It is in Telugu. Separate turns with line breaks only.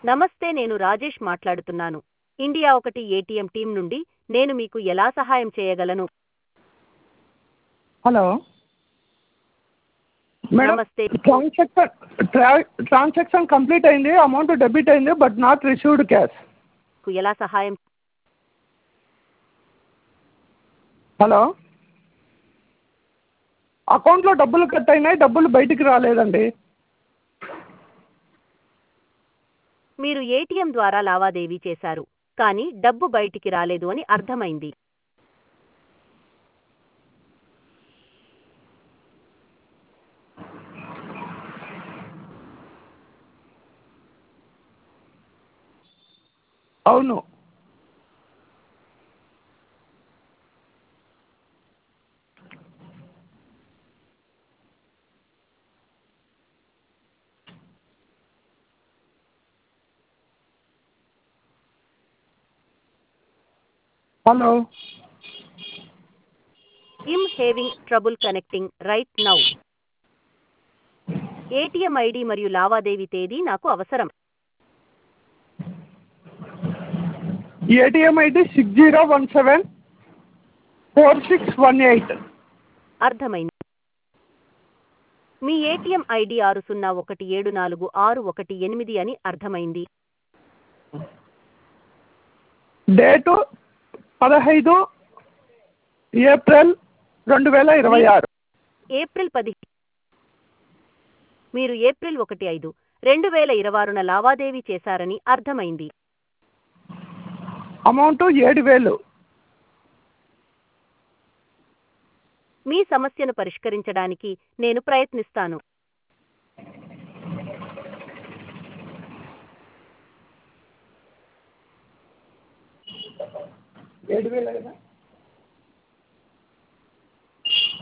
నమస్తే నేను రాజేష్ మాట్లాడుతున్నాను ఇండియా ఒకటి ఏటీఎం టీం నుండి నేను మీకు ఎలా సహాయం చేయగలను
హలో మేడం
నమస్తే.
ట్రాన్సాక్షన్ ట్రా- ట్రాన్సాక్షన్ కంప్లీట్ అయింది అమౌంట్ డెబిట్ అయింది బట్ నాట్ రిసీవ్డ్ క్యాష్
మీకు ఎలా సహాయం
హలో అకౌంట్లో డబ్బులు కట్ అయినాయి డబ్బులు బయటికి రాలేదండి
మీరు ఏటీఎం ద్వారా లావాదేవీ చేశారు కానీ డబ్బు బయటికి రాలేదు అని అర్థమైంది
అవును hello
I'm having trouble connecting right now ATM ID మరియు లావాదేవీ తేదీ నాకు అవసరం
ATM ID six zero one seven four six one eight
అర్థమైంది మీ ఏటీఎం ఐడి ఆరు సున్నా ఒకటి ఏడు నాలుగు ఆరు ఒకటి ఎనిమిది అని అర్థమైంది
డేటు పదహైదు ఏప్రిల్ రెండు వేల ఇరవై ఆరు
ఏప్రిల్ పది మీరు ఏప్రిల్ ఒకటి ఐదు రెండు వేల ఇరవారున లావాదేవీ చేశారని అర్థమైంది
అమౌంట్ ఏడు వేలు
మీ సమస్యను పరిష్కరించడానికి నేను ప్రయత్నిస్తాను
ఏడు వేలు